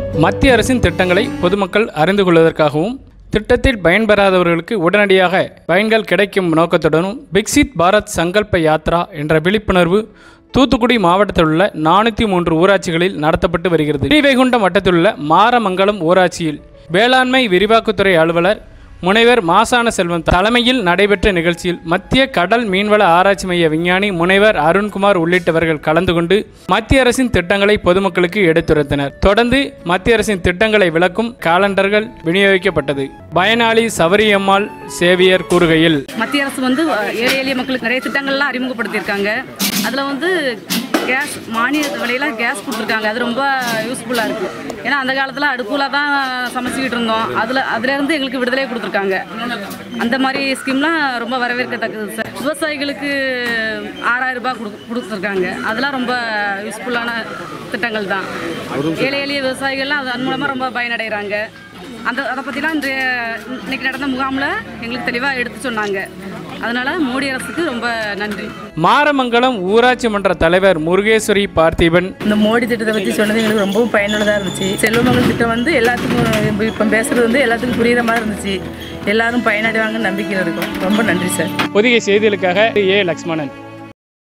மத்திய அரசின் திட்டங்களை பொதுமக்கள் அறிந்து கொள்வதற்காகவும் திட்டத்தில் பயன்பெறாதவர்களுக்கு உடனடியாக பயன்கள் கிடைக்கும் நோக்கத்துடனும் பிக்சித் பாரத் சங்கல்ப யாத்ரா என்ற விழிப்புணர்வு தூத்துக்குடி மாவட்டத்தில் உள்ள நானூற்றி மூன்று ஊராட்சிகளில் நடத்தப்பட்டு வருகிறது ஸ்ரீவைகுண்டம் வட்டத்தில் உள்ள மாரமங்கலம் ஊராட்சியில் வேளாண்மை விரிவாக்கத்துறை அலுவலர் முனைவர் மாசான செல்வம் தலைமையில் நடைபெற்ற நிகழ்ச்சியில் மத்திய கடல் மீன்வள ஆராய்ச்சி மைய விஞ்ஞானி முனைவர் அருண்குமார் உள்ளிட்டவர்கள் கலந்து கொண்டு மத்திய அரசின் திட்டங்களை பொதுமக்களுக்கு எடுத்துரைத்தனர் தொடர்ந்து மத்திய அரசின் திட்டங்களை விளக்கும் காலண்டர்கள் விநியோகிக்கப்பட்டது பயனாளி சபரியம்மாள் சேவியர் கூறுகையில் மத்திய அரசு வந்து அஹ், ஏழை எளிய மக்களுக்கு நிறைய திட்டங்கள்லாம் அறிமுகப்படுத்தியிருக்காங்க அதில் வந்து கேஸ் மானிய விலையில் கேஸ் கொடுத்துருக்காங்க அது ரொம்ப யூஸ்ஃபுல்லாக இருக்குது ஏன்னா அந்த காலத்தில் அடுப்புல தான் சமைச்சிக்கிட்டு இருந்தோம் அதில் அதுலேருந்து எங்களுக்கு விடுதலை கொடுத்துருக்காங்க அந்த மாதிரி ஸ்கீம்லாம் ரொம்ப வரவேற்கத்தக்கது சார் விவசாயிகளுக்கு ஆறாயிரம் ரூபாய் கொடு கொடுத்துருக்காங்க அதெல்லாம் ரொம்ப யூஸ்ஃபுல்லான திட்டங்கள் தான் ஏழை எளிய விவசாயிகள்லாம் அது மூலமாக ரொம்ப பயனடைகிறாங்க அந்த அதை பற்றிலாம் இந்த இன்னைக்கு நடந்த முகாமில் எங்களுக்கு தெளிவாக எடுத்து சொன்னாங்க அதனால மோடி அரசுக்கு ரொம்ப நன்றி மாரமங்கலம் ஊராட்சி மன்ற தலைவர் முருகேஸ்வரி பார்த்திபன் இந்த மோடி திட்டத்தை பற்றி சொன்னது எங்களுக்கு ரொம்பவும் பயனுள்ளதாக இருந்துச்சு செல்வமகள் திட்டம் வந்து எல்லாத்துக்கும் இப்போ பேசுகிறது வந்து எல்லாத்துக்கும் புரியுற மாதிரி இருந்துச்சு எல்லாரும் பயனடைவாங்கன்னு நம்பிக்கையில் இருக்கும் ரொம்ப நன்றி சார் பொதிகை செய்திகளுக்காக ஏ லக்ஷ்மணன்